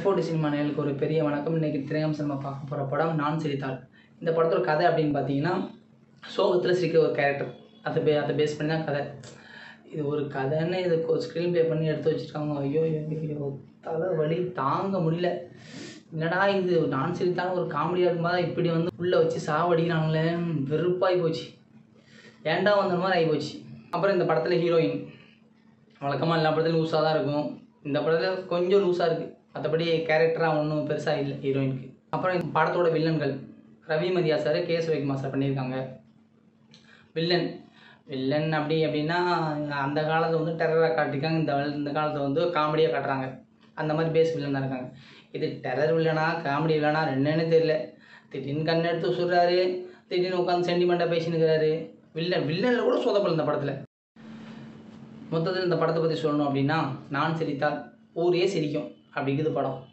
forty cinema நேயர்களுக்கு ஒரு பெரிய வணக்கம் இன்றைக்கி திரையம் சினிமா பார்க்க போகிற படம் நான் சிரித்தாள் இந்த படத்தோட கதை அப்படின்னு பார்த்தீங்கன்னா சோகத்தில் சிரிக்கிற ஒரு கேரக்டர் அதை பே அதை பேஸ் பண்ணி தான் கதை இது ஒரு கதைன்னு இது ஸ்க்ரீன் ப்ளே பண்ணி எடுத்து வச்சுருக்காங்க ஐயோ ஐயோ, ஐயோ தலை வலி தாங்க முடியல என்னடா இது நான் சிரித்தாலும் ஒரு காமெடியாக இருக்கும்போது இப்படி வந்து உள்ளே வச்சு சாவடிக்கிறாங்களே வெறுப்பாகி போச்சு ஏன்டா வந்த மாதிரி ஆகி போச்சு அப்புறம் இந்த படத்தில் ஹீரோயின் வழக்கமாக எல்லா படத்துலையும் லூஸாக தான் இருக்கும் இந்த படத்தில் கொஞ்சம் லூஸாக இருக்குது மற்றபடி கேரக்டராக ஒன்றும் பெருசாக இல்லை ஹீரோயினுக்கு அப்புறம் இந்த படத்தோட வில்லன்கள் ரவி மதியா சார் கே எஸ் ரவிக்குமார் சார் பண்ணியிருக்காங்க வில்லன் வில்லன் அப்படி அப்படின்னா அந்த காலத்தில் வந்து டெரராக காட்டியிருக்காங்க இந்த வல்- இந்த காலத்தில் வந்து காமெடியாக காட்டுறாங்க அந்த மாதிரி பேஸ் வில்லன் தான் இருக்காங்க இது டெரர் வில்லனா காமெடி வில்லனா என்னன்னு தெரியல திடீர்னு கண் எடுத்து சுடுறாரு திடீர்னு உட்காந்து சென்டிமெண்ட்டாக பேசினுக்கிறாரு வில்லன் வில்லனில் கூட சொதப்பல் இந்த படத்தில் மொத்தத்தில் இந்த படத்தை பற்றி சொல்லணும் அப்படின்னா நான் சிரித்தால் ஊரே சிரிக்கும் அப்படி இருக்குது படம்